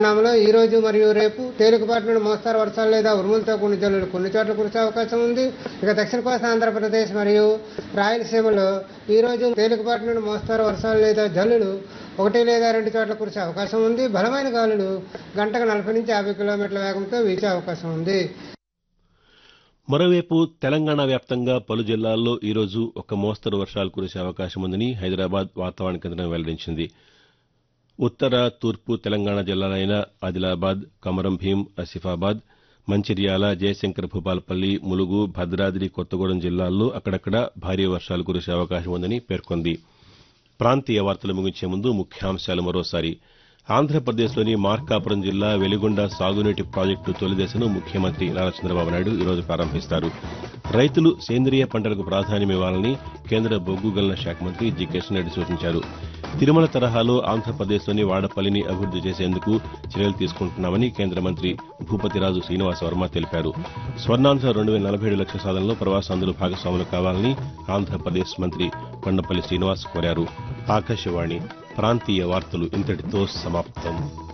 నామలో ఈ రోజు మరియు రేపు తేలికపాటి నుండి మోస్తారు వర్షాలు లేదా ఉరుములతో కొన్ని జల్లులు కొన్ని చోట్ల కురిసే అవకాశం ఉంది ఇక దక్షిణ కోస్తా ఆంధ్రప్రదేశ్ మరియు రాయలసీమలో ఈ రోజు తేలికపాటి నుండి మోస్తారు వర్షాలు లేదా జల్లులు ఒకటి లేదా రెండు చోట్ల కురిసే అవకాశం ఉంది బలమైన గాలులు గంటకు నలభై నుంచి యాభై కిలోమీటర్ల వేగంతో వీచే అవకాశం ఉంది మరోవైపు తెలంగాణ వ్యాప్తంగా పలు జిల్లాల్లో ఈరోజు ఒక మోస్తరు వర్షాలు కురిసే అవకాశం ఉందని హైదరాబాద్ వాతావరణ కేంద్రం వెల్లడించింది ఉత్తర తూర్పు తెలంగాణ జిల్లాలైన ఆదిలాబాద్ కమరం భీం ఆసిఫాబాద్ మంచిర్యాల జయశంకర్ భూపాలపల్లి ములుగు భద్రాద్రి కొత్తగూడెం జిల్లాల్లో అక్కడక్కడ భారీ వర్షాలు కురిసే అవకాశం ఉందని పేర్కొంది ప్రాంతీయ వార్తలు ముగించే ముందు ముఖ్యాంశాలు మరోసారి ఆంధ్రప్రదేశ్లోని మార్కాపురం జిల్లా వెలిగొండ సాగునీటి ప్రాజెక్టు తొలి దశను ముఖ్యమంత్రి నారా చంద్రబాబు నాయుడు ఈరోజు ప్రారంభిస్తారు రైతులు సేంద్రియ పంటలకు ప్రాధాన్యమివ్వాలని కేంద్ర బొగ్గు గనుల శాఖ మంత్రి జి కిషన్ రెడ్డి సూచించారు తిరుమల తరహాలో ఆంధ్రప్రదేశ్లోని వాడపల్లిని అభివృద్ది చేసేందుకు చర్యలు తీసుకుంటున్నామని కేంద్ర మంత్రి భూపతిరాజు శ్రీనివాస వర్మ తెలిపారు స్వర్ణాంధ్ర రెండు వేల నలభై ఏడు లక్షల సాధనలో ప్రవాసాంధ్రులు భాగస్వాములు కావాలని ఆంధ్రప్రదేశ్ మంత్రి కొండపల్లి శ్రీనివాస్ కోరారు ఆకాశవాణి ప్రాంతీయ వార్తలు ఇంతటితో సమాప్తం